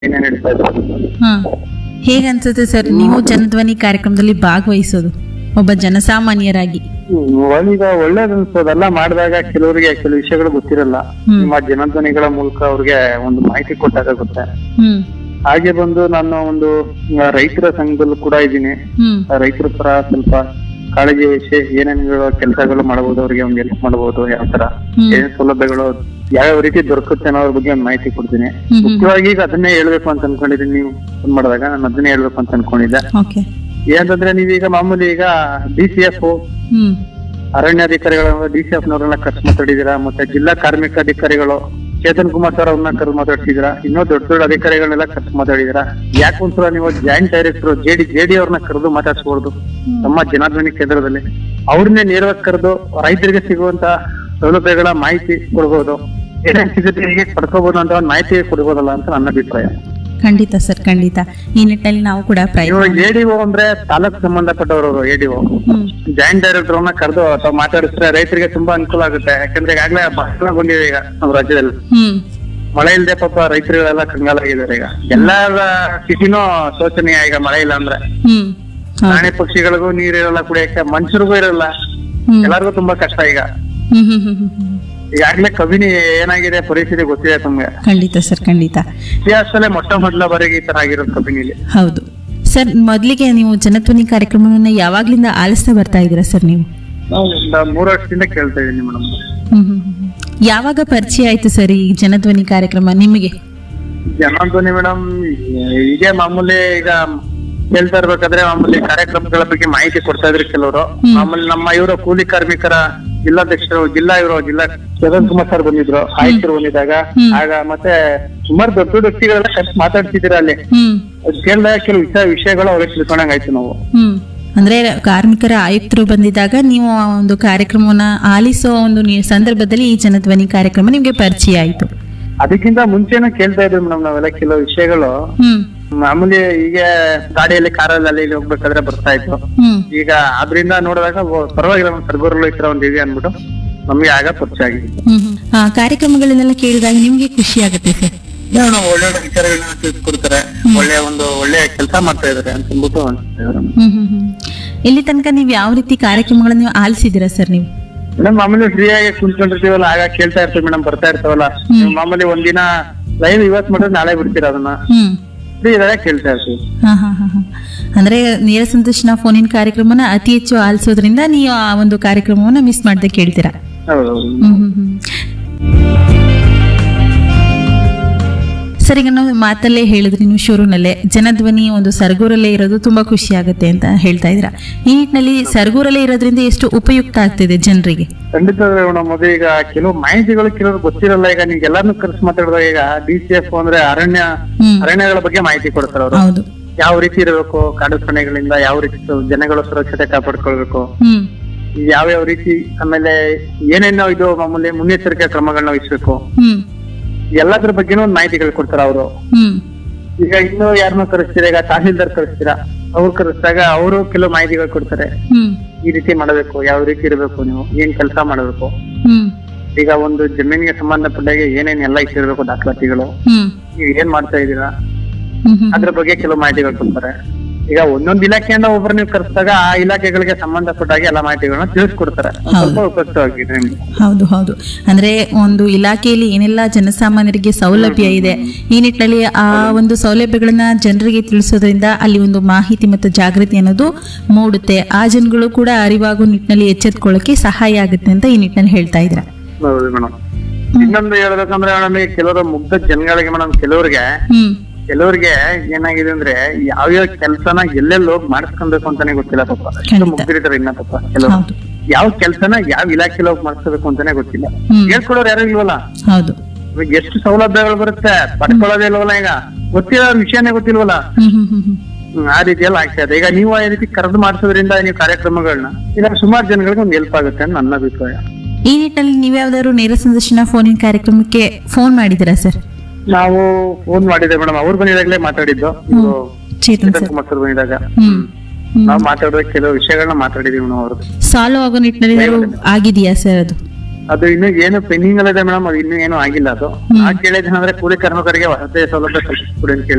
ಏನೇನ್ ಹೇಳ್ತಾ ಇದ್ರು ಹಾ ಹೇಗನ್ಸುತ್ತೆ ಸರ್ ನೀವು ಜನಧ್ವನಿ ಕಾರ್ಯಕ್ರಮದಲ್ಲಿ ಭಾಗವಹಿಸೋದು ಒಬ್ಬ ಜನಸಾಮಾನ್ಯರಾಗಿ ಹ್ಮ್, ಈಗ ಒಳ್ಳೇದು ಅನ್ಸೋದೆಲ್ಲ ಮಾಡಿದಾಗ ಕೆಲವರಿಗೆ ಕೆಲವು ವಿಷಯಗಳು ಗೊತ್ತಿರಲ್ಲ ಹ್ಮ್. ನಿಮ್ಮ ಜನಧ್ವನಿಗಳ ಮೂಲಕ ಅವ್ರಿಗೆ ಒಂದು ಮಾಹಿತಿ ಕೊಟ್ಟಾಗ ಗೊತ್ತೆ ಹ್ಮ್ ಹಾಗೆ ಬಂದು ನಾನು ಒಂದು ಆ, ರೈತರ ಸಂಘದಲ್ಲೂ ಕೂಡ ಇದ್ದೀನಿ ಹ್ಮ್ ಆ, ರೈತರ ಪರ ಸ್ವಲ್ಪ ಕಾಳಜಿ ವಹಿಸಿ ಏನೇನು ಕೆಲಸಗಳು ಮಾಡಬಹುದು ಅವ್ರಿಗೆ ಒಂದು ಹೆಲ್ಪ್ ಮಾಡಬಹುದು ಯಾವ ತರ ಹ್ಮ್. ಏನ್ ಸೌಲಭ್ಯಗಳು ಯಾವ್ಯಾವ ರೀತಿ ದೊರಕುತ್ತೆ ಅನ್ನೋದ್ರ ಬಗ್ಗೆ ಒಂದು ಮಾಹಿತಿ ಕೊಡ್ತೀನಿ ಹ್ಮ್ ಹ್ಮ್ ಮುಖ್ಯವಾಗಿ ಈಗ ಅದನ್ನೇ ಹೇಳ್ಬೇಕು ಅಂತ ಅನ್ಕೊಂಡಿದ್ದೀನಿ ನೀವು ಫೋನ್ ಮಾಡಿದಾಗ ನಾನು ಅದನ್ನೇ ಹೇಳ್ಬೇಕು ಅಂತ ಅನ್ಕೊಂಡಿದ್ದೆ ಓಕೆ ಏನಂತಂದ್ರೆ ನೀವೀಗ ಮಾಮೂಲಿ ಈಗ ಡಿ ಸಿ ಎಫ್ ಹ್ಮ್ ಅರಣ್ಯಾಧಿಕಾರಿಗಳ ಡಿ ಸಿ ಎಫ್ ನವರೆಲ್ಲ ಕರ್ಸ್ ಮಾತಾಡಿದೀರಾ ಮತ್ತೆ ಜಿಲ್ಲಾ ಕಾರ್ಮಿಕ ಅಧಿಕಾರಿಗಳು ಚೇತನ್ ಕುಮಾರ್ ಸರ್ ಅವ್ರನ್ನ ಕರೆದು ಮಾತಾಡ್ತಿದ್ದೀರಾ ಇನ್ನೂ ದೊಡ್ಡ ದೊಡ್ಡ ಅಧಿಕಾರಿಗಳನ್ನೆಲ್ಲ ಕರ್ಸ್ ಮಾತಾಡಿದೀರಾ ಯಾಕೆ ಒಂದ್ಸಲ ನೀವು ಜಾಯಿಂಟ್ ಡೈರೆಕ್ಟರ್ ಜೆಡಿ ಜೆಡಿ ಅವ್ರನ್ನ ಕರೆದು ಮಾತಾಡ್ಸ್ಬೋದು ನಮ್ಮ ಜನಾರ್ದನಿ ಕೇಂದ್ರದಲ್ಲಿ ಅವ್ರನ್ನೇ ನೇರವಾಗಿ ಕರೆದು ರೈತರಿಗೆ ಸಿಗುವಂತ ಸೌಲಭ್ಯಗಳ ಮಾಹಿತಿ ಕೊಡ್ಬೋದು ಏನೇನ್ ಸಿಗುತ್ತೆ ಹೇಗೆ ಪಡ್ಕೋಬಹುದು ಅಂತ ಒಂದು ಮಾಹಿತಿ ಕೊಡ್ಬೋದಲ್ಲ ಅಂತ ನನ್ನ ಅಭಿಪ್ರಾಯ ಖಂಡಿತ ಸರ್ ಖಂಡಿತ ಈ ನಿಟ್ಟಿನಲ್ಲಿ ನಾವು ಕೂಡ ಪ್ರಯತ್ನ ಇವಾಗ ಎಡಿಒ ಅಂದ್ರೆ ತಾಲೂಕ್ ಸಂಬಂಧಪಟ್ಟವರು ಎಡಿಒ ಹ್ಮ್ ಜಾಯಿಂಟ್ ಡೈರೆಕ್ಟರ್ ಅವ್ರನ್ನ ಕರೆದು ಅಥವಾ ಮಾತಾಡಿಸಿದ್ರೆ ರೈತರಿಗೆ ತುಂಬಾ ಅನುಕೂಲ ಆಗುತ್ತೆ ಯಾಕಂದ್ರೆ ಈಗಾಗಲೇ ಬಹಳ ಬಂದಿದೆ ಈಗ ನಮ್ಮ ರಾಜ್ಯದಲ್ಲಿ ಹ್ಮ್ ಮಳೆ ಇಲ್ಲದೆ ಪಾಪ ರೈತರುಗಳೆಲ್ಲ ಕಂಗಾಲಾಗಿದ್ದಾರೆ ಈಗ ಎಲ್ಲರ ಸ್ಥಿತಿನೂ ಶೋಚನೀಯ ಈಗ ಮಳೆ ಇಲ್ಲ ಅಂದ್ರೆ ಹ್ಮ್ ಹೌದು. ಪ್ರಾಣಿ ಪಕ್ಷಿಗಳಿಗೂ ನೀರಿರಲ್ಲ ಕುಡಿಯಕ್ಕೆ ಮನುಷ್ಯರಿಗೂ ಇರಲ್ಲ ಹ್ಮ್ ಎಲ್ಲರಿಗೂ ತುಂಬಾ ಕಷ್ಟ ಈಗ ಹ್ಮ್ ಹ್ಮ್ ಹ್ಮ್ ಹ್ಮ್ ಹ್ಮ್. ಈಗಾಗ್ಲೇ ಕಬಿನಿ ಏನಾಗಿದೆ ಪರಿಸ್ಥಿತಿ ಗೊತ್ತಿದೆ ತಮ್ಗೆ ಖಂಡಿತ ಸರ್ ಖಂಡಿತ ಇತಿಹಾಸದಲ್ಲೇ ಮೊಟ್ಟ ಮೊದಲ ಬಾರಿಗೆ ಈ ತರ ಆಗಿರೋದು ಕಬಿನಿಲಿ ಹೌದು ಸರ್ ಮೊದಲಿಗೆ ನೀವು ಜನಧ್ವನಿ ಕಾರ್ಯಕ್ರಮವನ್ನ ಯಾವಾಗ್ಲಿಂದ ಆಲಿಸ್ತಾ ಬರ್ತಾ ಇದ್ದೀರಾ ಸರ್ ನೀವು ನಾವು ಒಂದು ಮೂರು ವರ್ಷದಿಂದ ಕೇಳ್ತಾ ಇದೀನಿ ಮೇಡಮ್ ಹ್ಮ್ ಹ್ಮ್ ಹ್ಮ್. ಯಾವಾಗ ಪರಿಚಯ ಆಯ್ತು ಸರ್ ಈ ಜನಧ್ವನಿ ಕಾರ್ಯಕ್ರಮ ನಿಮಗೆ ಜನಾರ್ದನಿ ಮೇಡಮ್ ಹೀಗೆ ಮಾಮೂಲಿ ಈಗ ಕೇಳ್ತಾ ಇರ್ಬೇಕಾದ್ರೆ ಮಾಮೂಲಿ ಕಾರ್ಯಕ್ರಮಗಳ ಬಗ್ಗೆ ಮಾಹಿತಿ ಕೊಡ್ತಾ ಇದ್ರು ಕೆಲವರು ಹ್ಮ್. ಮಾಮೂಲಿ ನಮ್ಮ ಇವರು ಕೂಲಿ ಕಾರ್ಮಿಕರ ಜಿಲ್ಲಾಧ್ಯಕ್ಷರು ಜಿಲ್ಲಾ ಇವರು ಜಿಲ್ಲಾ ಚೇತನ್ ಕುಮಾರ್ ಸರ್ ಬಂದಿದ್ರು ಆಯುಕ್ತರು ಬಂದಿದ್ದಾಗ ಹ್ಮ್. ಆಗ ಮತ್ತೆ ಸುಮಾರು ದೊಡ್ಡ ದೊಡ್ಡ ವ್ಯಕ್ತಿಗಳೆಲ್ಲ ಕರೆಸಿ ಮಾತಾಡ್ತಿದ್ದೀರ ಅಲ್ಲಿ ಹ್ಮ್ ಅದ್ ಕೇಳಿದಾಗ ಕೆಲವು ವಿಷಯ ವಿಷಯಗಳು ಅವ್ರಿಗೆ ತಿಳ್ಕೊಂಡಂಗ್ ಆಯ್ತು ನಾವು ಹ್ಮ್ ಅಂದ್ರೆ ಕಾರ್ಮಿಕರ ಆಯುಕ್ತರು ಬಂದಿದ್ದಾಗ ನೀವು ಆ ಒಂದು ಕಾರ್ಯಕ್ರಮವನ್ನ ಆಲಿಸೋ ಒಂದು ನಿ- ಸಂದರ್ಭದಲ್ಲಿ ಈ ಜನಧ್ವನಿ ಕಾರ್ಯಕ್ರಮ ನಿಮ್ಗೆ ಪರಿಚಯ ಆಯ್ತು ಅದಕ್ಕಿಂತ ಮುಂಚೆನೂ ಕೇಳ್ತಾ ಇದ್ವಿ ಮೇಡಮ್ ನಾವೆಲ್ಲ ಕೆಲವು ವಿಷಯಗಳು ಹ್ಮ್ ಮಾಮೂಲಿ ಈಗ ಗಾಡಿಯಲ್ಲಿ ಕಾರಲ್ಲಿ ಅಲ್ಲಿ ಇಲ್ಲಿ ಹೋಗ್ಬೇಕಾದ್ರೆ ಬರ್ತಾ ಇತ್ತು ಹ್ಮ್ ಈಗ ಅದ್ರಿಂದ ನೋಡಿದಾಗ ಓ, ಪರವಾಗಿಲ್ಲ ಒಂದು ಸರ್ಗೋರ್ಲು ಈ ತರ ಒಂದು ಇದೆ ಅನ್ಬಿಟ್ಟು ನಮ್ಗೆ ಆಗ ಪರಿಚಯ ಆಗಿದೆ ಹ್ಮ್ ಹ್ಮ್. ಆ ಕಾರ್ಯಕ್ರಮಗಳನ್ನೆಲ್ಲ ಕೇಳಿದಾಗ ನಿಮ್ಗೆ ಖುಷಿ ಆಗುತ್ತೆ ಸರ್ ಏನೋ ಒಳ್ಳೆ ಒಳ್ಳೆ ವಿಚಾರಗಳನ್ನ ತಿಳಿಸ್ಕೊಡ್ತಾರೆ ಒಳ್ಳೆ ಒಂದು ಒಳ್ಳೆ ಕೆಲಸ ಮಾಡ್ತಾ ಇದಾರೆ ಅಂತ ಅಂದ್ಬಿಟ್ಟು ಅನ್ಸುತ್ತೆ ಹ್ಮ್ ಹ್ಮ್ ಹ್ಮ್ ಇಲ್ಲಿ ತನಕ ನೀವು ಯಾವ ರೀತಿ ಕಾರ್ಯಕ್ರಮಗಳನ್ನ ನೀವು ಆಲಿಸಿದ್ದೀರಾ ಸರ್ ನೀವು ಮೇಡಮ್ ಮಾಮೂಲಿ ಫ್ರೀಯಾಗಿ ಕುಂತ್ಕೊಂಡಿರ್ತೀವಲ್ಲ ಆಗ ಕೇಳ್ತಾ ಇರ್ತೀವಿ ಮೇಡಮ್ ಬರ್ತಾ ಇರ್ತಾವಲ್ಲ ನೀವು ಮಾಮೂಲಿ ಒಂದಿನ ಲೈವ್ ಇವತ್ ಮಾಡಿದ್ರೆ ನಾಳೆ ಬಿಡ್ತೀರ ಅದನ್ನ ಹ್ಮ್ ಫ್ರೀ ಇದಾಗ ಕೇಳ್ತಾ ಇರ್ತೀವಿ ಹಾ ಹಾ ಹಾ ಹಾ ಅಂದ್ರೆ ನೇರ ಸಂದರ್ಶನ ಫೋನಿನ ಕಾರ್ಯಕ್ರಮನ ಅತಿ ಹೆಚ್ಚು ಆಲಿಸೋದ್ರಿಂದ ನೀವು ಆ ಒಂದು ಕಾರ್ಯಕ್ರಮವನ್ನ ಮಿಸ್ ಮಾಡದೆ ಕೇಳ್ತೀರಾ ಹೌದೌದು ಹ್ಮ್ ಹ್ಮ್ ಹ್ಮ್. ಸರ್ ಈಗ ನಾವು ಮಾತಲ್ಲೇ ಹೇಳಿದ್ರಿ ನೀವು ಶುರುನಲ್ಲೇ ಜನಧ್ವನಿ ಒಂದು ಸರಗೂರಲ್ಲೇ ಇರೋದು ತುಂಬಾ ಖುಷಿ ಆಗುತ್ತೆ ಅಂತ ಹೇಳ್ತಾ ಇದ್ರ ಈ ನಿಟ್ಟಿನಲ್ಲಿ ಸರಗೂರಲ್ಲೇ ಇರೋದ್ರಿಂದ ಎಷ್ಟು ಉಪಯುಕ್ತ ಆಗ್ತಿದೆ ಜನರಿಗೆ ಖಂಡಿತ ಮೇಡಮ್ ಅದು ಈಗ ಕೆಲವು ಮಾಹಿತಿಗಳು ಕೆಲವರು ಗೊತ್ತಿರಲ್ಲ ಈಗ ನೀವು ಎಲ್ಲಾರ್ನು ಕರೆಸಿ ಮಾತಾಡಿದಾಗ ಈಗ ಡಿ ಸಿ ಎಫ್ ಅಂದ್ರೆ ಅರಣ್ಯ ಹ್ಮ್ ಅರಣ್ಯಗಳ ಬಗ್ಗೆ ಮಾಹಿತಿ ಕೊಡ್ತಾರೆ ಅವರು ಹೌದು ಯಾವ ರೀತಿ ಇರಬೇಕು ಕಾಡು ಪ್ರಾಣಿಗಳಿಂದ ಯಾವ ರೀತಿ ಸು- ಜನಗಳು ಸುರಕ್ಷತೆ ಕಾಪಾಡ್ಕೊಳ್ಬೇಕು ಹ್ಮ್ ಯಾವ್ಯಾವ ರೀತಿ ಆಮೇಲೆ ಏನೇನೋ ಇದು ಮಾಮೂಲಿ ಮುನ್ನೆಚ್ಚರಿಕೆ ಕ್ರಮಗಳನ್ನ ವಹಿಸ್ಬೇಕು ಹ್ಮ್ ಎಲ್ಲದ್ರ ಬಗ್ಗೆನೂ ಒಂದು ಮಾಹಿತಿಗಳು ಕೊಡ್ತಾರೆ ಅವರು ಹ್ಮ್ ಈಗ ಇನ್ನು ಯಾರನ್ನೋ ಕರೆಸ್ತೀರಾ ಈಗ ತಹಸೀಲ್ದಾರ್ ಕರೆಸ್ತೀರಾ ಅವ್ರು ಕರೆಸಿದಾಗ ಅವರು ಕೆಲವು ಮಾಹಿತಿಗಳು ಕೊಡ್ತಾರೆ ಹ್ಮ್ ಈ ರೀತಿ ಮಾಡಬೇಕು ಯಾವ ರೀತಿ ಇರಬೇಕು ನೀವು ಏನ್ ಕೆಲಸ ಮಾಡಬೇಕು ಹ್ಮ್ ಈಗ ಒಂದು ಜಮೀನಿಗೆ ಸಂಬಂಧಪಟ್ಟಾಗೆ ಏನೇನ್ ಎಲ್ಲ ಇಟ್ಟಿರ್ಬೇಕು ದಾಖಲಾತಿಗಳು ಹ್ಮ್ ನೀವು ಏನ್ ಮಾಡ್ತಾ ಇದ್ದೀರಾ ಹ್ಮ್ ಹ್ಮ್ ಅದ್ರ ಬಗ್ಗೆ ಕೆಲವು ಮಾಹಿತಿಗಳು ಕೊಡ್ತಾರೆ ಈಗ ಒಂದೊಂದು ಇಲಾಖೆಯಿಂದ ಒಬ್ಬರು ನೀವು ಕರೆಸಿದಾಗ ಆ ಇಲಾಖೆಗಳಿಗೆ ಸಂಬಂಧಪಟ್ಟಾಗೆ ಎಲ್ಲ ಮಾಹಿತಿಗಳನ್ನ ತಿಳಿಸ್ಕೊಡ್ತಾರೆ ಒಂದ್ ಸ್ವಲ್ಪ ಉಪಯುಕ್ತವಾಗಿದೆ ನಿಮ್ಗೆ ಹೌದು ಹೌದು ಅಂದ್ರೆ ಒಂದು ಇಲಾಖೆಯಲ್ಲಿ ಏನೆಲ್ಲ ಜನಸಾಮಾನ್ಯರಿಗೆ ಸೌಲಭ್ಯ ಇದೆ ಈ ನಿಟ್ಟಿನಲ್ಲಿ ಆ ಒಂದು ಸೌಲಭ್ಯಗಳನ್ನ ಜನರಿಗೆ ತಿಳಿಸೋದ್ರಿಂದ ಅಲ್ಲಿ ಒಂದು ಮಾಹಿತಿ ಮತ್ತು ಜಾಗೃತಿ ಅನ್ನೋದು ಮೂಡುತ್ತೆ ಆ ಜನಗಳು ಕೂಡ ಅರಿವಾಗೋ ನಿಟ್ಟಿನಲ್ಲಿ ಎಚ್ಚೆತ್ಕೊಳ್ಳೋಕೆ ಸಹಾಯ ಆಗುತ್ತೆ ಅಂತ ಈ ನಿಟ್ಟಿನಲ್ಲಿ ಹೇಳ್ತಾ ಇದ್ರ ಹೌದು ಮೇಡಮ್ ಇನ್ನೊಂದು ಹೇಳ್ಬೇಕಂದ್ರೆ ನಮಗೆ ಕೆಲವರು ಮುಗ್ಧ ಜನಗಳಿಗೆ ಮೇಡಮ್ ಕೆಲವ್ರಿಗೆ ಹ್ಮ್ ಕೆಲವ್ರಿಗೆ ಏನಾಗಿದೆ ಅಂದ್ರೆ ಯಾವ್ಯಾವ ಕೆಲಸನ ಎಲ್ಲೆಲ್ಲಿ ಹೋಗಿ ಮಾಡಿಸ್ಕೊಬೇಕು ಅಂತಾನೆ ಗೊತ್ತಿಲ್ಲ ಪಾಪ ಅಷ್ಟು ಖಂಡಿತ. ಮುಗ್ದಿರ್ತಾರೆ ಇನ್ನ ಪಾಪ ಕೆಲವರು ಹೌದು ಯಾವ ಕೆಲಸನ ಯಾವ ಇಲಾಖೆಲಿ ಹೋಗಿ ಮಾಡಿಸ್ಕೋಬೇಕು ಅಂತಾನೆ ಗೊತ್ತಿಲ್ಲ ಹ್ಮ್. ಹೇಳ್ಕೊಡೋರು ಯಾರು ಇಲ್ವಲ್ಲ ಹೌದು ಇವಾಗ ಎಷ್ಟು ಸೌಲಭ್ಯಗಳು ಬರುತ್ತೆ ಪಡ್ಕೊಳ್ಳೋದೇ ಇಲ್ವಲ್ಲ ಈಗ ಗೊತ್ತಿರೋ ವಿಷಯನೇ ಗೊತ್ತಿಲ್ವಲ್ಲ ಹ್ಮ್ ಹ್ಮ್ ಹ್ಮ್ ಹ್ಮ್ ಹ್ಮ್, ಆ ರೀತಿಯಲ್ಲಿ ಆಗ್ತಾ ಇದೆ ಈಗ ನೀವು ಆ ರೀತಿ ಕರೆದು ಮಾಡಿಸೋದ್ರಿಂದ ನೀವು ಕಾರ್ಯಕ್ರಮಗಳನ್ನ ಈಗ ಸುಮಾರು ಜನಗಳಿಗೆ ಒಂದು ಹೆಲ್ಪ್ ಆಗುತ್ತೆ ಅಂತ ನನ್ನ ಅಭಿಪ್ರಾಯ ಈ ನಿಟ್ಟಿನಲ್ಲಿ ನೀವ್ಯಾವ್ದಾದ್ರು ನೇರ ಸಂದರ್ಶನ ಫೋನಿನ ಕಾರ್ಯಕ್ರಮಕ್ಕೆ ಫೋನ್ ಮಾಡಿದ್ದೀರಾ ಸರ್ ನಾವು ಫೋನ್ ಮಾಡಿದ್ದೆ ಮೇಡಮ್ ಅವ್ರು ಬಂದಿದಾಗಲೇ ಮಾತಾಡಿದ್ದು ಇವ್ರು ಚೇತನ್ ಚೇತನ್ ಸರ್ ಕುಮಾರ್ ಸರ್ ಬಂದಿದಾಗ ಹ್ಮ್ ಹ್ಮ್. ನಾವು ಮಾತಾಡಿದ ಕೆಲವು ವಿಷಯಗಳನ್ನ ಮಾತಾಡಿದೀವಿ ನಾವು ಅವ್ರದ್ದು ಸಾಲ್ವ್ ಆಗೋ ನಿಟ್ಟಿನಲ್ಲಿ ಏನಾದ್ರು ಆಗಿದೆಯಾ ಸರ್ ಅದು ಅದು ಇನ್ನು ಏನು ಪೆಂಡಿಂಗ್ ಅಲ್ಲಿದೆ ಮೇಡಮ್ ಅದು ಇನ್ನು ಏನು ಆಗಿಲ್ಲ ಅದು ನಾ ಕೇಳಿದ್ದೇನಂದ್ರೆ ಕೂಲಿ ಕಾರ್ಮಿಕರಿಗೆ ವಸತಿ ಸೌಲಭ್ಯ ಕಲ್ಪಿಸ್ಕೊಡಿ ಅಂತ ಕೇಳಿ